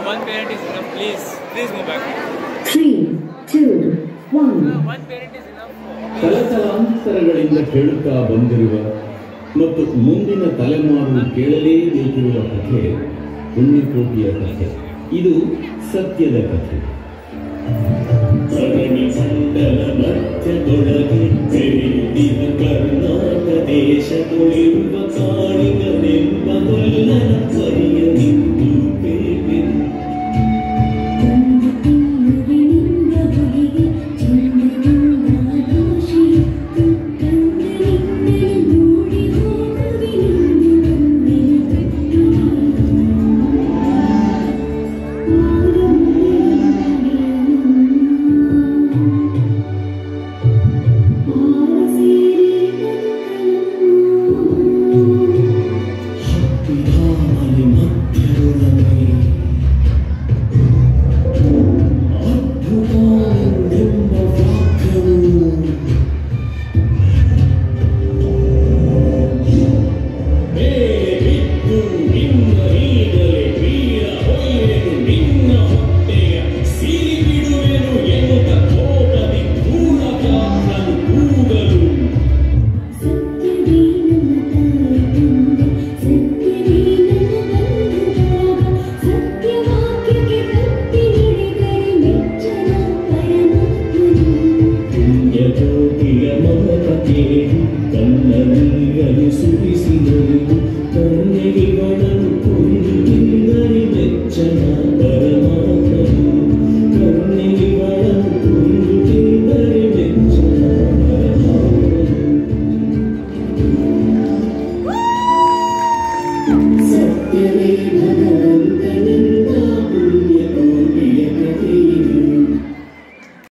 one parent is enough. Please, please move back. three, two, one. One parent is enough. ತಲತಲಾಂತರಗಳಿಂದ ಕೇಳುತ್ತಾ ಬಂದಿರುವ ಮತ್ತು ಮುಂದಿನ ತಲೆಮಾರು ಕೇಳಲೇಬೇಕಿರುವ ಕಥೆ ಪುಣ್ಯಕೋಟಿಯ ಕಥೆ ಇದು ಸತ್ಯದ ಕಥೆ ಧರಣಿ ಮಂಡಲ ಮಧ್ಯದೊಳಗೆ ಬೆರೆಯುತ್ತಿರುವ ಕರ್ನಾಟಕ ದೇಶದೊಳಿರುವ ಕಾಣಿಗನೆಂಬ ಗೊಲ್ಲನ ಪರಿಯ ನಿಂತು ಬೇಬೆನು ಒಂದು ತಿಂಗಳಿನಿಂದ ಹೊರಗೆ ಚಂದ್ರನಿಂದ ಆಕಾಶಿತ್ತು ಕಂದನಿಂದಲೇ ನೋಡಿ ಹೋಗುವಿನೆಂದು ಬಂದೆನು ಆರ ಸೇರಿ ಹತ್ತಿಧಾಮಲಿ ಮಧ್ಯದೊಳಗೆ ಅದ್ಭುತವೆಂಬ ವಾಕ್ಯವು ಬೇಬಿದ್ದು ನಿನ್ನ ಈಗಲೇ ವೀರ ಹೊಯ್ಯೆನು ನಿನ್ನ ಹೊಟ್ಟೆಯ ಸಿರಿ ಬಿಡುವೆನು ಎನ್ನುತ್ತ ಕೋಪದಿ ಕ್ರೂರ ವ್ಯಾಘ್ರನು ಕೂಗಲು ಸತ್ಯವೇ ನನ್ನ ತಾಯಿ ತಂದೆ ಸತ್ಯವೇ ನನ್ನ ಬಂಧು ಭಾಗ ಸತ್ಯವಾಕ್ಯಕ್ಕೆ ತಪ್ಪಿ ನಡೆದರೆ ಮೆಚ್ಚನ ಪರಮಾತ್ಮನು ಪುಣ್ಯಕೋಟಿಯ ಮಮತ ಕೇಳಿ ಕಣ್ಣನೀಗಲು ಸುರಿಸಿದರು ಕಣ್ಣೆಗಿಗಳನ್ನು ಕೊಂದು ತಿಂದರೆ ಮೆಚ್ಚನ ಪರಮಾತ್ಮನು ಕಣ್ಣೆಗಿಗಳನ್ನು ಕೊಂದು ತಿಂದರೆ ಮೆಚ್ಚನ ಪರಮಾತ್ಮನು ಸತ್ಯವೇ ಭಗವಂತ